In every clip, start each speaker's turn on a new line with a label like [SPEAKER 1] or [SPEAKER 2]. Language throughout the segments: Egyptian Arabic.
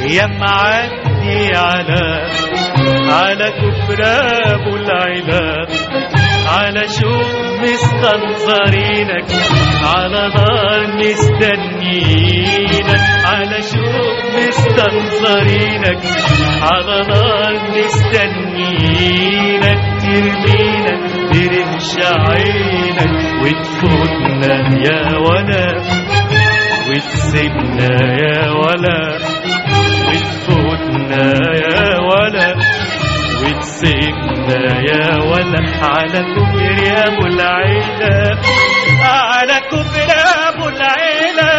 [SPEAKER 1] يا معدي على على كفر ابو العلا على شوق مستنظرينك على نار مستنينك على شوق مستنظرينك على نار مستنينك ترمينا برمش عينك وتفوتنا يا ولا وتسيبنا يا ولا وتفوتنا يا ولا وتسيبنا يا ولا على كبر يا ابو العيلة على كبر يا ابو العيلة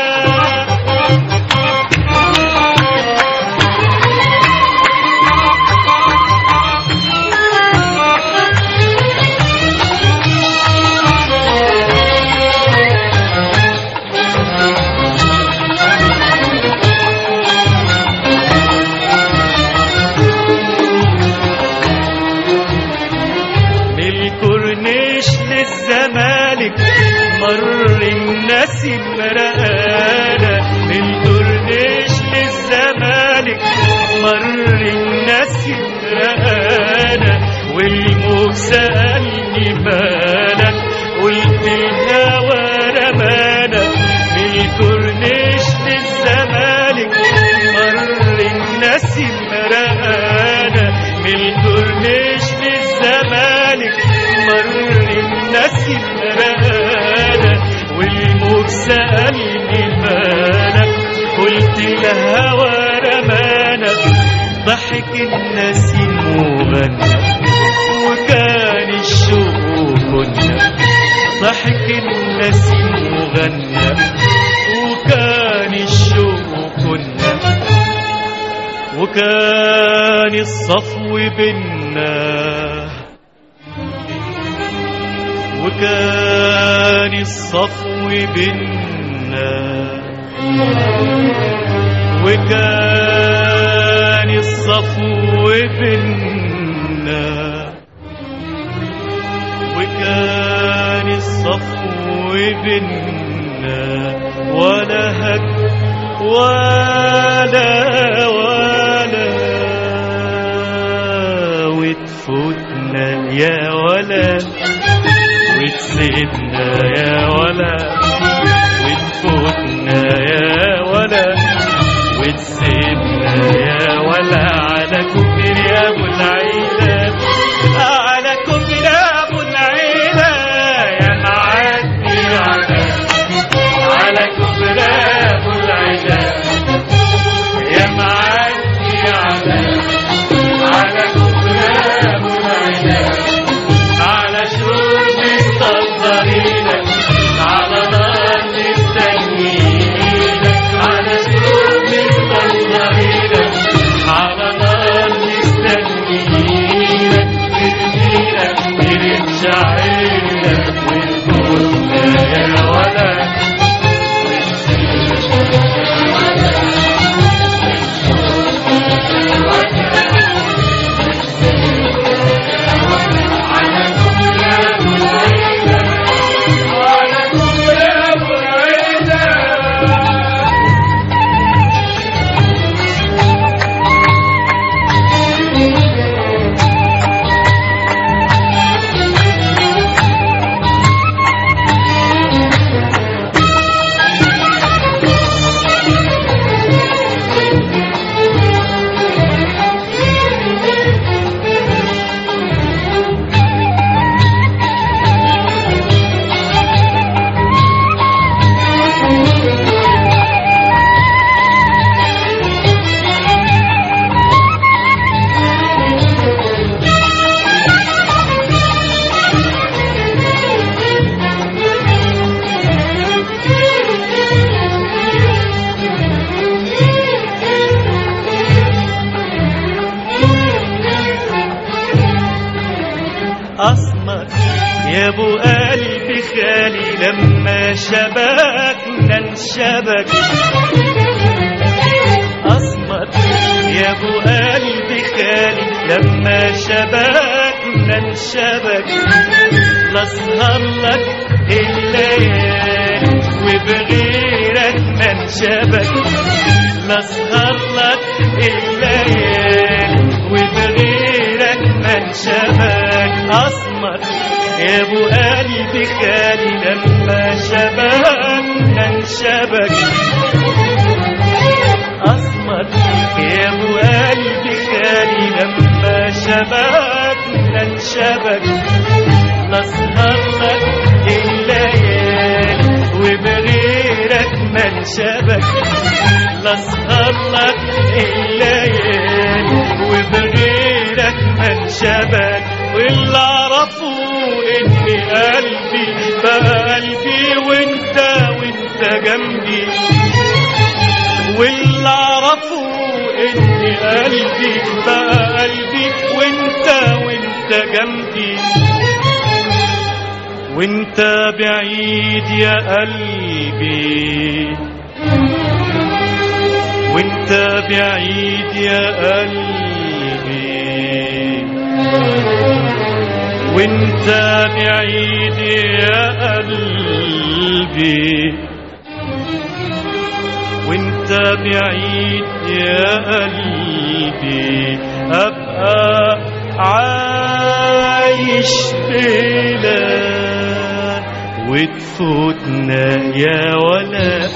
[SPEAKER 1] من الكورنيش للزمالك مر الناس مرقانا من الكورنيش للزمالك مر الناس مرقانا والموج سألني مالك قلت الهوى رمانا من الكورنيش للزمالك مر الناس مرقانا من الكورنيش للزمالك مر الناس مرقانا والموج سألني مالك قلت الهوى رمانا ضحك النسيم وغنى وكان الشوق كنا ضحك النسيم وغنى وكان الشوق كنا وكان الصفو بينا وكان الصفو بينا وكان الصفو بينا وكان الصفو بينا ولا هك ولا ولا وتفوتنا يا ولا وتسيبنا يا ولا وتفوتنا يا ولا وتسيبنا يا ولا على كبر يا ابو العيلة على كبر يا ابو العيلة يا معدي على على كبر يا ابو العيلة يا معدي على على كبر يا ابو العيلة على شوق مستنظرينك على نار مستنيينك على شوق مستنظرينك على نار مستنيينك ترمينك برمش عينك وتفوتنا يا ولد على كبر يا ابو العيلة أسمر يا ابو قلبي خالي لما شبكنا انشبك أسمر يا ابو قلبي خالي لما شبكنا انشبك نسهر لك الليالي وبغيرك ما انشبك نسهر لك الليالي وبغيرك ما انشبك اسمر يا ابو قلبي خالي لما شبكنا انشبك اسمر يا ابو قلبي خالي لما شبكنا انشبك نسهر لك الليالي وبغيرك ما انشبك نسهر لك الليالي وبغيرك ما انشبك واللي اعرفه ان قلبي بقى قلبي وانت وانت جنبي واللي اعرفه ان قلبي بقى قلبي وانت وانت جنبي وانت بعيد يا قلبي وانت بعيد يا قلبي وانت بعيد يا قلبي وانت بعيد يا قلبي ابقى عايش بلا وتفوتنا يا ولا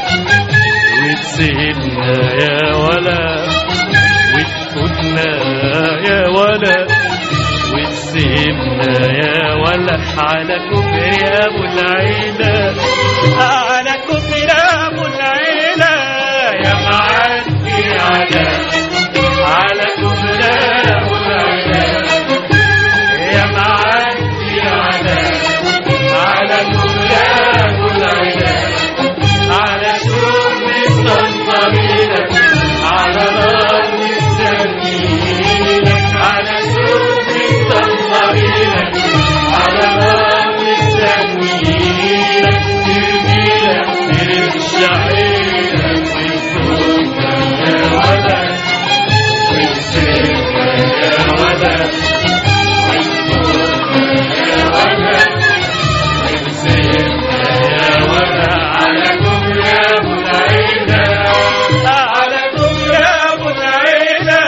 [SPEAKER 1] وتسيبنا يا ولا وتفوتنا يا ولا وتسيبنا يا ولا على كبر ابو العيلة على كبر ابو العيلة يا معدي على على كبر ابو العيلة يا معدي على على كبر ابو العيلة على شوق مستنطرينك على نار مستنينك على شوق مستنطرينك على نار مستنينك ترميلك ترمش عينك وتفوتنا يا ولد وتسيبنا يا ولد وتفوتنا يا ولد وتسيبنا يا ولد على كبر ابو العيلة على كبر ابو العيلة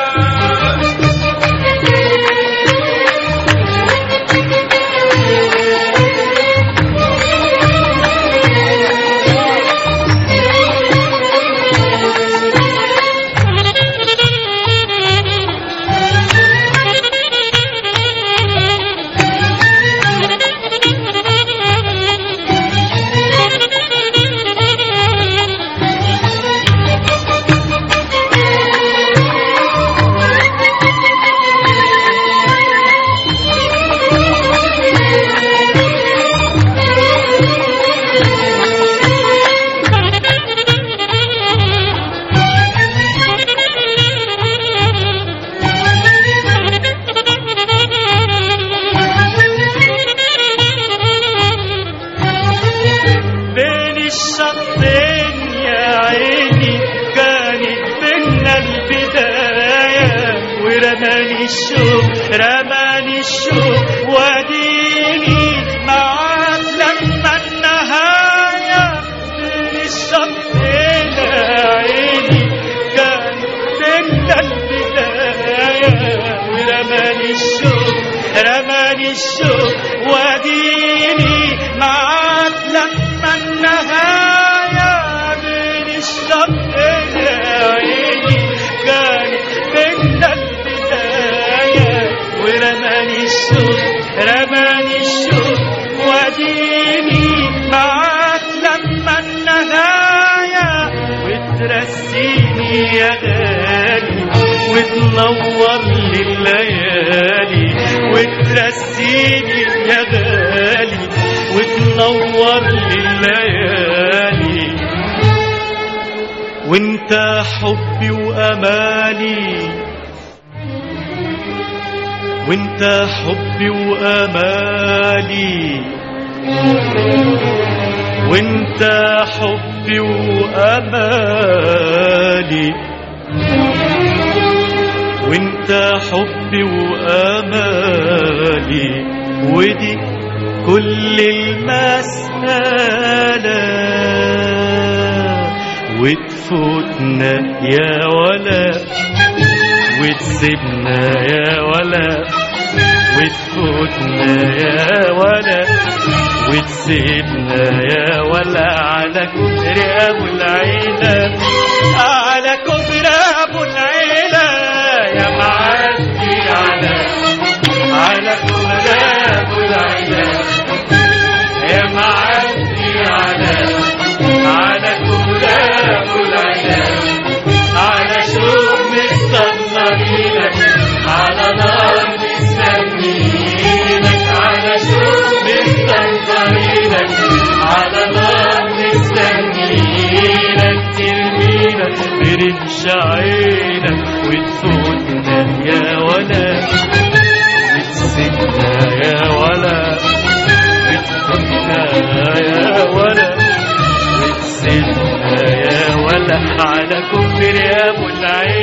[SPEAKER 1] بين الشطين يا عيني كانت بينا البداية ورماني الشوق رماني الشوق وديني معاك لما النهاية بين الشطين يا عيني كانت بينا البداية ورماني الشوق رماني الشوق وديني معاك لما النهاية بين الشطين يا عيني كانت بينا البداية ورماني الشوق رماني الشوق وديني معاك لما النهاية وترسيني يا غالي وتنور لي الليالي وترسيني يا غالي وتنور لي الليالي وانت حبي وامالي وانت حبي وامالي وانت حبي وامالي وانت حبي وامالي ودي كل المسألة وتفوت وتفوتنا يا ولا وتسيبنا يا ولا وتفوتنا يا ولا وتسيبنا يا ولا على كبر ابو العيلة على كبر ابو العيلة يا معدي على على كبر ابو العيلة يا معدي على على كبر ابو العيلة على شوق مستنظرينك على نار مستنينك على شوق مستنظرينك على نار مستنينك ترمينا برمش عينك وتفوتنا يا ولا وتسيبنا يا ولا وتفوتنا يا ولا وتسيبنا يا ولا على كفر يا ابو العين